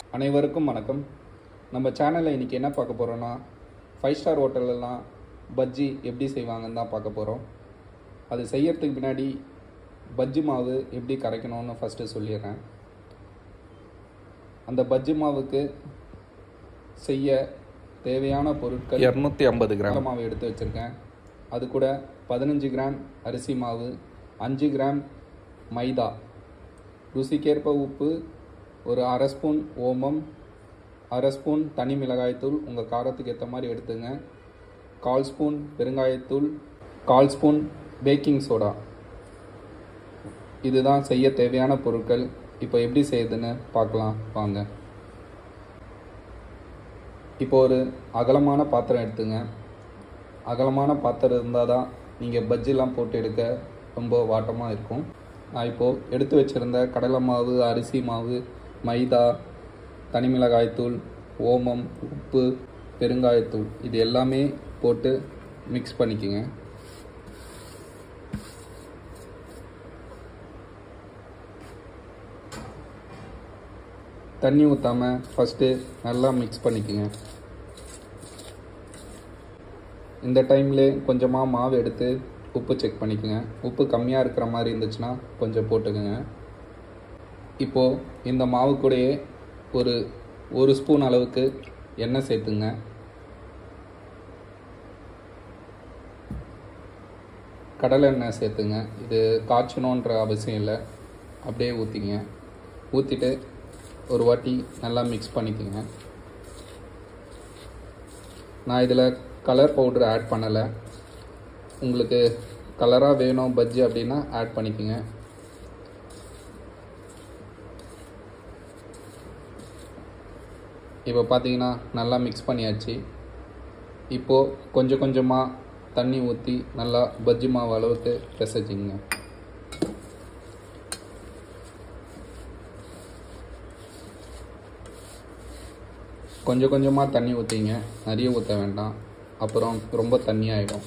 அனைவருக்கும் வணக்கம் நம்ம சேனலில் இன்றைக்கி என்ன பார்க்க போகிறோன்னா ஃபைவ் ஸ்டார் ஹோட்டல்லலாம் பஜ்ஜி எப்படி செய்வாங்கன்னு தான் பார்க்க போகிறோம் அது செய்யறதுக்கு பின்னாடி பஜ்ஜி மாவு எப்படி கரைக்கணும்னு ஃபஸ்ட்டு சொல்லிடுறேன் அந்த பஜ்ஜி மாவுக்கு செய்ய தேவையான பொருட்கள் இரநூத்தி ஐம்பது கிராம் மாவு எடுத்து வச்சுருக்கேன் அது கூட பதினஞ்சு கிராம் அரிசி மாவு அஞ்சு கிராம் மைதா ருசிக்கேற்ப உப்பு ஒரு அரை ஸ்பூன் ஓமம் அரை ஸ்பூன் தனி மிளகாய்த்தூள் உங்கள் காரத்துக்கு ஏற்ற மாதிரி எடுத்துங்க கால் ஸ்பூன் பெருங்காயத்தூள் கால் ஸ்பூன் பேக்கிங் சோடா இதுதான் செய்ய தேவையான பொருட்கள் இப்போ எப்படி செய்யுதுன்னு பார்க்கலாம் வாங்க இப்போ ஒரு அகலமான பாத்திரம் எடுத்துங்க அகலமான பாத்திரம் இருந்தால் தான் நீங்கள் பஜ்ஜிலாம் போட்டு எடுக்க ரொம்ப வாட்டமாக இருக்கும் நான் இப்போது எடுத்து வச்சுருந்த கடலை மாவு அரிசி மாவு மைதா தனி மிளகாய்த்தூள் ஓமம் உப்பு பெருங்காயத்தூள் இது எல்லாமே போட்டு மிக்ஸ் பண்ணிக்கோங்க தண்ணி ஊற்றாமல் ஃபஸ்ட்டு நல்லா மிக்ஸ் பண்ணிக்கோங்க இந்த டைம்லே கொஞ்சமாக மாவு எடுத்து உப்பு செக் பண்ணிக்கோங்க உப்பு கம்மியாக இருக்கிற மாதிரி இருந்துச்சுன்னா கொஞ்சம் போட்டுக்கோங்க இப்போது இந்த மாவு கூடயே ஒரு ஒரு ஸ்பூன் அளவுக்கு எண்ணெய் சேர்த்துங்க கடலை எண்ணெய் சேர்த்துங்க இது காய்ச்சணுன்ற அவசியம் இல்லை அப்படியே ஊற்றிங்க ஊற்றிட்டு ஒரு வாட்டி நல்லா மிக்ஸ் பண்ணிக்கோங்க நான் இதில் கலர் பவுடர் ஆட் பண்ணலை உங்களுக்கு கலராக வேணும் பஜ்ஜி அப்படின்னா ஆட் பண்ணிக்கோங்க இப்போ பார்த்தீங்கன்னா நல்லா மிக்ஸ் பண்ணியாச்சு இப்போது கொஞ்சம் கொஞ்சமாக தண்ணி ஊற்றி நல்லா பஜ்ஜி மாவு அளவுக்கு பிசைச்சிங்க கொஞ்சம் கொஞ்சமாக தண்ணி ஊற்றிங்க நிறைய ஊற்ற வேண்டாம் அப்புறம் ரொம்ப தண்ணி ஆகிடும்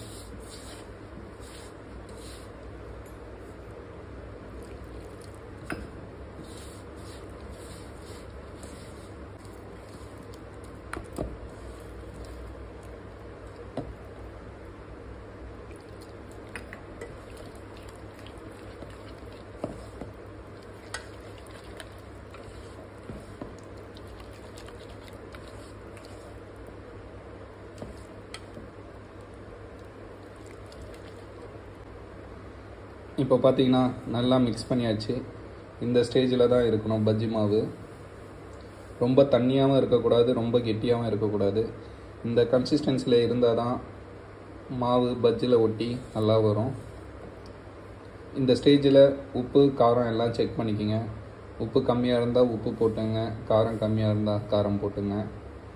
இப்போ பார்த்தீங்கன்னா நல்லா மிக்ஸ் பண்ணியாச்சு இந்த ஸ்டேஜில் தான் இருக்கணும் பஜ்ஜி மாவு ரொம்ப தண்ணியாகவும் இருக்கக்கூடாது ரொம்ப கெட்டியாகவும் இருக்கக்கூடாது இந்த கன்சிஸ்டன்சியில் இருந்தால் தான் மாவு பஜ்ஜியில் ஒட்டி நல்லா வரும் இந்த ஸ்டேஜில் உப்பு காரம் எல்லாம் செக் பண்ணிக்கோங்க உப்பு கம்மியாக இருந்தால் உப்பு போட்டுங்க காரம் கம்மியாக இருந்தால் காரம் போட்டுங்க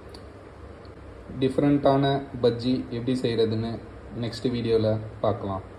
டிஃப்ரெண்ட்டான பஜ்ஜி எப்படி செய்கிறதுன்னு நெக்ஸ்ட் வீடியோவில் பார்க்கலாம்